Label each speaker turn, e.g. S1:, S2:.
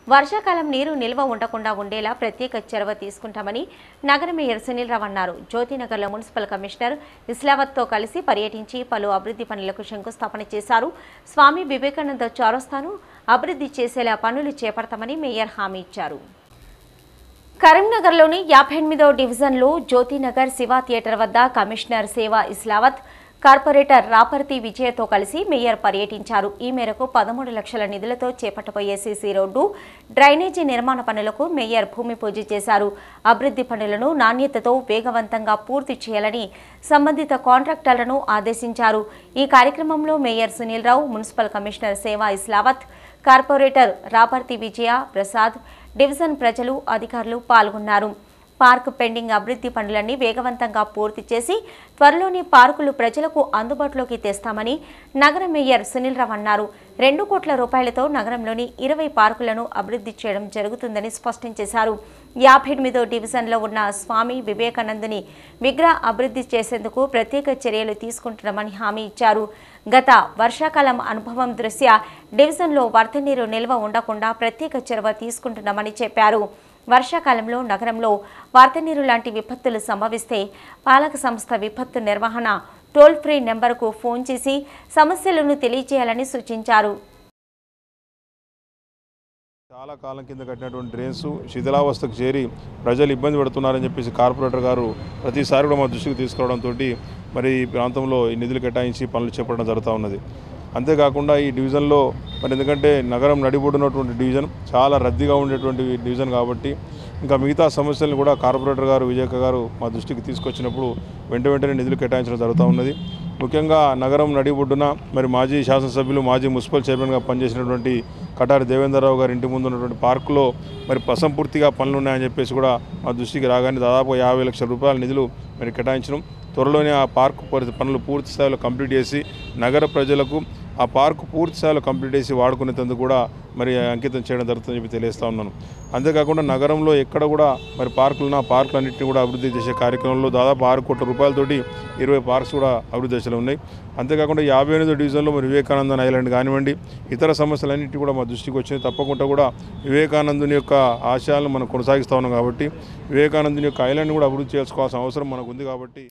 S1: వర్షాకాలం నీరు నిల్వ ఉండకుండా ఉండేలా ప్రత్యేక చొరవ తీసుకుంటామని నగర మేయర్ సునీల్ రావు అన్నారు జ్యోతినగర్లో మున్సిపల్ కమిషనర్ ఇస్లావత్తో కలిసి పర్యటించి పలు అభివృద్ధి పనులకు శంకుస్థాపన చేశారు స్వామి వివేకానంద చౌరస్తాను అభివృద్ధి చేసేలా పనులు చేపడతామని మేయర్ హామీ ఇచ్చారు కరీంనగర్లోని యాభై ఎనిమిదో డివిజన్లో జ్యోతినగర్ శివ థియేటర్ వద్ద కమిషనర్ సేవా ఇస్లావత్ కార్పొరేటర్ రాపర్తి విజయతో కలిసి మేయర్ పర్యటించారు ఈ మేరకు పదమూడు లక్షల నిధులతో చేపట్టబోయే సీసీ రోడ్డు డ్రైనేజీ నిర్మాణ పనులకు మేయర్ భూమి పూజ చేశారు అభివృద్ధి పనులను నాణ్యతతో వేగవంతంగా పూర్తి చేయాలని సంబంధిత కాంట్రాక్టర్లను ఆదేశించారు ఈ కార్యక్రమంలో mayor Sunil Rao municipal commissioner Seva Islavath corporator Rapathi Vijaya Prasad division ప్రజలు అధికారులు పాల్గొన్నారు పార్క్ పెండింగ్ అభివృద్ధి పనులన్నీ వేగవంతంగా పూర్తి చేసి త్వరలోనే పార్కులు ప్రజలకు అందుబాటులోకి తెస్తామని నగర మేయర్ సునీల్ రావు అన్నారు రెండు కోట్ల రూపాయలతో నగరంలోని ఇరవై పార్కులను అభివృద్ధి చేయడం జరుగుతుందని స్పష్టం చేశారు యాభై ఎనిమిదో డివిజన్లో ఉన్న స్వామి వివేకానందుని విగ్రహ అభివృద్ధి చేసేందుకు ప్రత్యేక చర్యలు తీసుకుంటున్నామని హామీ ఇచ్చారు గత వర్షాకాలం అనుభవం దృష్ట్యా డివిజన్లో వరద నీరు నిల్వ ఉండకుండా ప్రత్యేక చొరవ తీసుకుంటున్నామని చెప్పారు వర్షాకాలంలో నగరంలో వరద నీరు లాంటి విపత్తులు సంభవిస్తే పాలక సంస్థ విపత్తు నిర్వహణ టోల్ ఫ్రీ నెంబర్కు ఫోన్ చేసి సమస్యలను తెలియజేయాలని సూచించారు
S2: చాలా కాలం కింద కట్టినటువంటి డ్రైన్స్ శిథిలావస్థకు చేరి ప్రజలు ఇబ్బంది పడుతున్నారని చెప్పేసి కార్పొరేటర్ గారు ప్రతిసారి కూడా మా దృష్టికి తీసుకురావడంతో మరి ఈ ప్రాంతంలో ఈ నిధులు కేటాయించి పనులు చేపట్టడం జరుగుతూ ఉన్నది అంతేకాకుండా ఈ డివిజన్లో మరి ఎందుకంటే నగరం నడిబొడినటువంటి డివిజన్ చాలా రద్దీగా ఉండేటువంటి డివిజన్ కాబట్టి ఇంకా మిగతా సమస్యలను కూడా కార్పొరేటర్ గారు విజయక గారు మా దృష్టికి తీసుకొచ్చినప్పుడు వెంట వెంటనే నిధులు కేటాయించడం జరుగుతూ ఉన్నది ముఖ్యంగా నగరం నడిబొడ్డున మరి మాజీ శాసనసభ్యులు మాజీ మున్సిపల్ చైర్మన్గా పనిచేసినటువంటి కటారి దేవేంద్రరావు గారి ఇంటి ముందు ఉన్నటువంటి పార్కులో మరి అసంపూర్తిగా పనులు ఉన్నాయని చెప్పేసి కూడా మా దృష్టికి రాగానే దాదాపు యాభై లక్షల రూపాయల నిధులు మరి కేటాయించడం త్వరలోనే ఆ పార్కు పరి- పనులు పూర్తి స్థాయిలో కంప్లీట్ చేసి నగర ప్రజలకు ఆ పార్కు పూర్తి స్థాయిలో కంప్లీట్ చేసి వాడుకునేందుకు కూడా మరి అంకితం చేయడం జరుగుతుందని చెప్పి తెలియజేస్తా ఉన్నాను అంతేకాకుండా నగరంలో ఎక్కడ కూడా మరి పార్కులు ఉన్న పార్కులన్నింటినీ కూడా అభివృద్ధి చేసే కార్యక్రమంలో దాదాపు ఆరు కోట్ల రూపాయలతోటి ఇరవై పార్క్స్ కూడా అభివృద్ధి దశలో ఉన్నాయి అంతేకాకుండా యాభై ఎనిమిదో డివిజన్లో మరి వివేకానంద ఐలాండ్ కానివ్వండి ఇతర సమస్యలన్నింటి కూడా మా దృష్టికి వచ్చినాయి తప్పకుండా కూడా వివేకానందుని యొక్క ఆశయాలను మనం కొనసాగిస్తా ఉన్నాం కాబట్టి వివేకానందుని యొక్క ఐలాండ్ కూడా అభివృద్ధి చేసుకోవాల్సిన అవసరం మనకు ఉంది కాబట్టి